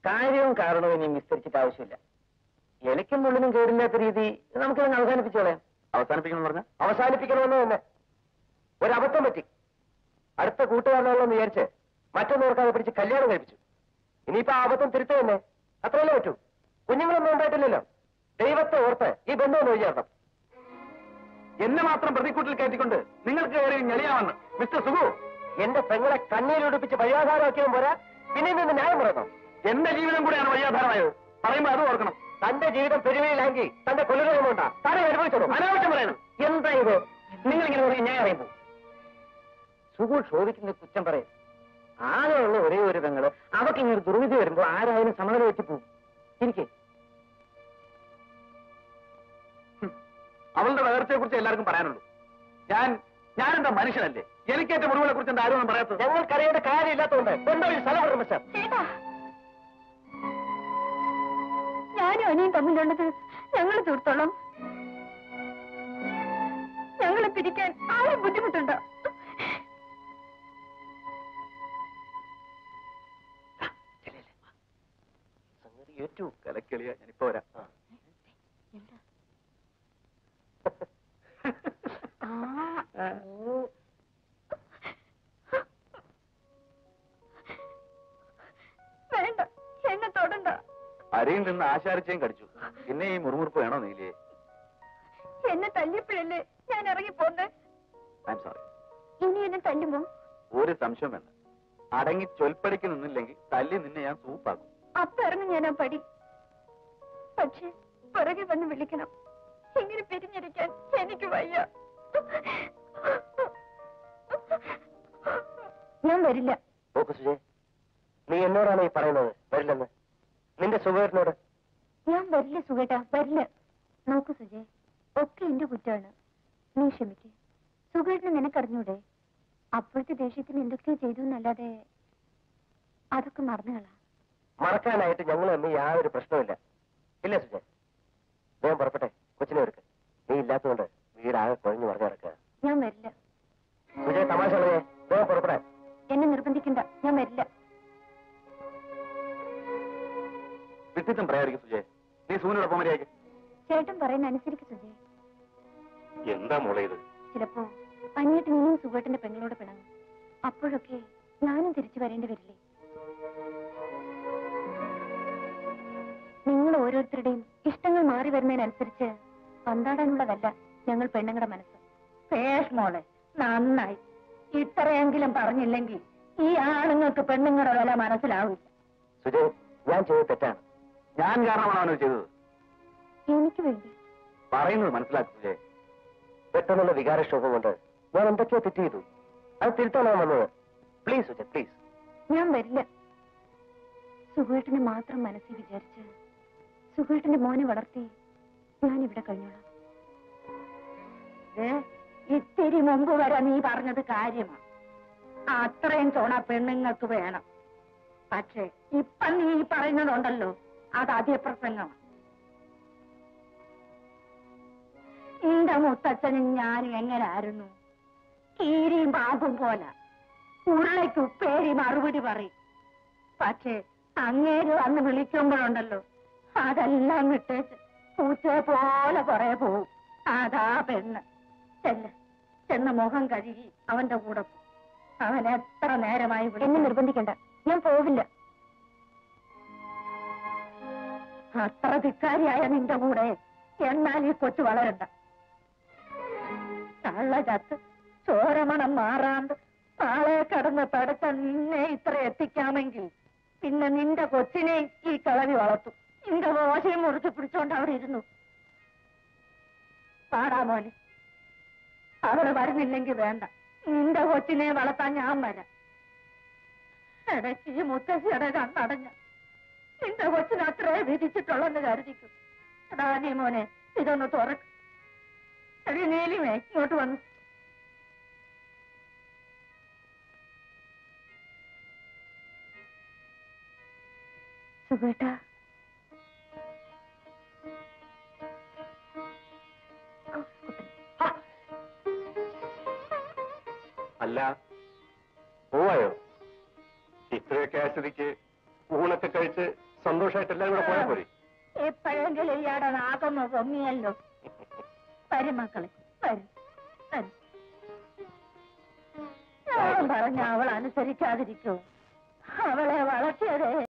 കാര്യവും കാരണവും ഇനി വിസ്തരിച്ചിട്ട് ആവശ്യമില്ല എലിക്കും മുള്ളിനും കേടില്ലാത്ത രീതി നമുക്കിതങ്ങ് അവസാനിപ്പിച്ചോളാം അവസാനിപ്പിക്കണം പറഞ്ഞ അവസാനിപ്പിക്കണമെന്ന് തന്നെ ഒരബദ്ധം പറ്റി അടുത്ത കൂട്ടുകാരനാണെന്ന് വിചാരിച്ച് മറ്റൊന്നോർക്കാതെ പിടിച്ച് കല്യാണം കഴിപ്പിച്ചു ഇനിയിപ്പോ ആ അബദ്ധം തിരുത്ത തന്നെ അത്രയല്ലേ പറ്റൂ കുഞ്ഞുങ്ങളൊന്നും ഉണ്ടായിട്ടില്ലല്ലോ ദൈവത്തെ ഓർത്ത് ഈ ബന്ധം ഒന്ന് ഒഴിയാക്കണം എന്നെ മാത്രം പ്രതിക്കൂട്ടിൽ കയറ്റിക്കൊണ്ട് നിങ്ങൾക്ക് കയറി ഞെളിയാമെന്ന് മിസ്റ്റർ സുഖു എന്റെ പെങ്ങളെ കണ്ണീരൊടുപ്പിച്ച് വഴിയാധാരമാക്കിയാൽ പോരാ പിന്നെ നിന്ന് ന്യായം പറയണം എന്റെ ജീവിതം കൂടെയാണ് വയ്യാധാരമായത് പറയുമ്പോ അത് ഓർക്കണം തന്റെ ജീവിതം പെരുവയിലാങ്കി തന്റെ കൊല്ലുരോഗമുണ്ടാ താനെ അനുഭവിച്ചോളൂ അനാവശ്യം പറയുന്നു എന്താ ഇത് നിങ്ങൾ ഇങ്ങനെ പറയും ഞാൻ അറിയുമ്പോ സുഖു ശോഭിക്കുന്ന കുറ്റം പറയും ആകെയുള്ള ഒരേ ഒരു പെങ്ങള് അവർക്ക് ഇങ്ങനെ ദുർവിധി വരുമ്പോ ആരായാലും സമനില വെച്ച് പോകും ഇരിക്കേ അവളുടെ തകർച്ചയെ കുറിച്ച് എല്ലാവർക്കും പറയാനുള്ളൂ ഞാൻ ഞാൻ എന്താ മനുഷ്യനല്ലേ എനിക്കേറ്റ മുറിവുകളെ കുറിച്ച് എന്താ ആരും ഒന്നും പറയാത്തത് ഞങ്ങൾക്കറിയേണ്ട കാര്യമില്ലാത്തതുകൊണ്ട് എന്താ ഈ സ്ഥലം വിടണം സാർ ചേട്ടാ ഞാനും അനിയും തമ്മിലുള്ളത് ഞങ്ങൾ തീർത്തോളാം ഞങ്ങളെ പിരിക്കാൻ ആരും ബുദ്ധിമുട്ടുണ്ടോ ഏറ്റവും കലക്കളിയ ഞാനിപ്പോ വരാം വേണ്ട എന്നെ തൊടണ്ട അരയിൽ നിന്ന് ആശാരിച്ചയും കടിച്ചു പിന്നെ ഈ മുറുമുറുപ്പ് വേണോ നീലിയെ എന്നെ തല്ലിയപ്പോഴല്ലേ ഞാൻ ഇറങ്ങി പോന്നെ ഐ എം സോറി ഇനി എന്നെ തല്ലുമോ ഒരു സംശയം വേണ്ട അടങ്ങി ചൊൽപ്പടിക്ക് നിന്നില്ലെങ്കിൽ തല്ലി നിന്നെ ഞാൻ സൂപ്പാക്കും അപ്പൊ ഇറങ്ങും ഞാൻ ആ പടി പക്ഷെ പുറകെ വന്ന് വിളിക്കണം ഇങ്ങനെ പിരിഞ്ഞിരിക്കാൻ എനിക്ക് വയ്യ ഞാൻ വരില്ല നോക്കു സുജേ നീ എന്നോടാണ് ഈ പറയുന്നത് വരില്ലെന്ന് നിന്റെ സുഖേട്ടനോട് ഞാൻ വരില്ല സുഖേട്ടാ വരില്ല നോക്കൂ സുജയ് ഒക്കെ എന്റെ കുറ്റാണ് നീ ക്ഷമിക്ക് സുഖേട്ടന് നിനക്കറിഞ്ഞൂടെ അപ്പോഴത്തെ ദേഷ്യത്തിന് എന്തൊക്കെയോ ചെയ്തു എന്നല്ലാതെ അതൊക്കെ മറന്നുകളാ മറക്കാനായിട്ട് ഞങ്ങൾ തമ്മിൽ യാതൊരു പ്രശ്നമില്ല ഇല്ലേ സുജയ് വേഗം പുറപ്പെട്ടെ കൊച്ചിനെ എടുക്ക് നീ ഇല്ലാത്തതുകൊണ്ട് വീടാകെ കുഴഞ്ഞു പറഞ്ഞു കിടക്കുക ഞാൻ വരില്ല സുജയ് തമാശ കളയേ വേഗം പുറപ്പെടാൻ എന്നെ നിർബന്ധിക്കണ്ട ഞാൻ വരില്ല വിട്ടിത്തം പറയാതിരിക്കും സുജയ് നീ സൂനോടൊപ്പം മര്യാദയ്ക്ക് ചേട്ടൻ പറയുന്ന അനുസരിക്ക് സുജയ് എന്താ മോളെ ഇത് ചിലപ്പോ അനിയട്ട് നീയും സുഖേട്ടന്റെ പെങ്ങളോട് പിണങ്ങും അപ്പോഴൊക്കെ ഞാനും തിരിച്ചു വരേണ്ടി വരില്ലേ നിങ്ങൾ ഓരോരുത്തരുടെയും ഇഷ്ടങ്ങൾ മാറി വരുന്നതിനനുസരിച്ച് പന്താടാനുള്ളതല്ല ഞങ്ങൾ പെണ്ണുങ്ങളുടെ മനസ്സ് പേഷ് മോളെ നന്നായി ഇത്രയെങ്കിലും പറഞ്ഞില്ലെങ്കിൽ ഈ ആണുങ്ങൾക്ക് പെണ്ണുങ്ങളുടെ വില മനസ്സിലാവില്ല സുജയ് ഞാൻ ചെയ്തത് തെറ്റാണ് ഞാൻ കാരണമാണ് അവനത് ചെയ്തത് എനിക്ക് വേണ്ടി പറയുന്നത് മനസ്സിലാക്കും സുജയ് പെട്ടെന്നുള്ള വികാരക്ഷോഭം കൊണ്ട് ഞാൻ എന്തൊക്കെയോ തെറ്റ് ചെയ്തു അത് തിരുത്താനാണ് വന്നത് പ്ലീസ് സുജയ് പ്ലീസ് ഞാൻ വരില്ല സുഖേട്ടനെ മാത്രം മനസ്സിൽ വിചാരിച്ച് സുഖേട്ടന്റെ മോനെ വളർത്തി ഞാൻ ഇവിടെ കഴിഞ്ഞോളാം ഇത്തിരി മുമ്പ് വരെ നീ പറഞ്ഞത് കാര്യമാണ് അത്രയും ചോണ പെണ്ണുങ്ങൾക്ക് വേണം പക്ഷേ ഇപ്പൊ നീ പറയുന്നതുണ്ടല്ലോ അത് അതിപ്രസംഗമാണ് എന്റെ മുത്തച്ഛനും ഞാനും എങ്ങനായിരുന്നു കീരിയും പാമ്പും പോലെ ഉരുളയ്ക്ക് ഉപ്പേരി മറുപടി പറയും പക്ഷേ അങ്ങേര് വന്ന് വിളിക്കുമ്പോഴുണ്ടല്ലോ അതെല്ലാം വിട്ടേച്ച് പൂച്ചയെ പോലെ കുറെ പോവും അതാ പെണ്ണ് ചെല്ല് ചെന്ന് മുഖം കഴുകി അവന്റെ കൂടെ പോ. അവൻ എത്ര നേരമായി എന്നെ നിർബന്ധിക്കണ്ട ഞാൻ പോവില്ല അത്ര ധിക്കാരിയായ നിന്റെ കൂടെ എന്നാൽ ഈ കൊച്ചു വളരണ്ട തള്ള ചത്ത് ചോരമണം മാറാണ്ട് നാളെ കടന്ന് പടച്ച നിന്നെ ഇത്ര എത്തിക്കാമെങ്കിൽ പിന്നെ നിന്റെ കൊച്ചിനെ ഈ കളവി വളർത്തും നിന്റെ ദോശയും മുറിച്ച് പിടിച്ചോണ്ട് അവിടെ ഇരുന്നു പാടാ മോനെ അവള് വരുന്നില്ലെങ്കിൽ വേണ്ട നിന്റെ കൊച്ചിനെ വളർത്താൻ ഞാൻ വരാം ഇടയ്ക്ക് ഈ മുത്തശ്ശിയുടെ കണ്ണടഞ്ഞ നിന്റെ കൊച്ചിന് അത്രേ വിധിച്ചിട്ടുള്ളെന്ന് കരുതിക്കും എടാ നീ മോനെ ഇതൊന്ന് തുറക്ക് എടി നീലിമേ ഇങ്ങോട്ട് വന്നു സുഖേട്ടാ അല്ല പോവായോ ഇത്രയൊക്കെ ആസ്ഥിതിക്ക് ഊണൊക്കെ കഴിച്ച് സന്തോഷമായിട്ട് എല്ലാവരും കൂടെ പോയാൽ പോരെ എപ്പോഴെങ്കിലും ഇയാടെ നാഗമ്മ പൊങ്ങിയല്ലോ വരും മക്കളെ വരും വരും ഞാൻ പറഞ്ഞ അവൾ അനുസരിക്കാതിരിക്കൂ അവളെ വളർത്തിയതേ